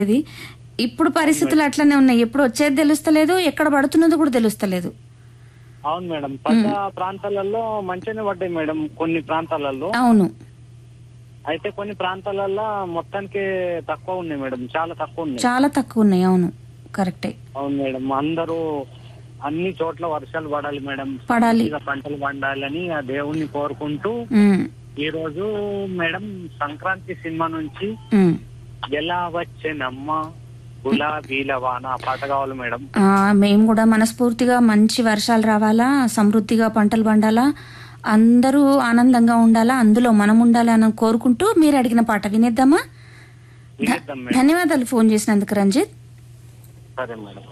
ఇది ఇప్పుడు పరిస్థితులు అట్లనే ఉన్నాయి ఎప్పుడు వచ్చేది తెలుస్తలేదు ఎక్కడ పడుతున్నది కూడా తెలుస్తలేదు అవును మేడం పడ్డ ప్రాంతాలలో మంచిగానే పడ్డాయి మేడం కొన్ని ప్రాంతాలలో అవును అయితే కొన్ని ప్రాంతాలలో మొత్తానికి తక్కువ ఉన్నాయి మేడం చాలా తక్కువ ఉన్నాయి చాలా తక్కువ ఉన్నాయి అవును కరెక్టే అవును మేడం అందరూ అన్ని చోట్ల వర్షాలు పడాలి మేడం పడాలి. ఇక పంటలు పండాలని ఆ దేవుణ్ణి కోరుకుంటూ ఉమ్, ఈ రోజు మేడం సంక్రాంతి సినిమా నుంచి ఉమ్. ఎలా వచ్చేనమ్మ గులాబీల వాన ఆ పాట కావాలి మేడం ఆ, మేము కూడా మనస్ఫూర్తిగా మంచి వర్షాలు రావాలా సమృద్ధిగా పంటలు పండాలా అందరూ ఆనందంగా ఉండాలా అందులో మనం ఉండాలని కోరుకుంటూ మీరు అడిగిన పాట వినేద్దామా వినేద్దాం మేడం ధన్యవాదాలు ఫోన్ చేసినందుకు రంజిత్ సరే మేడం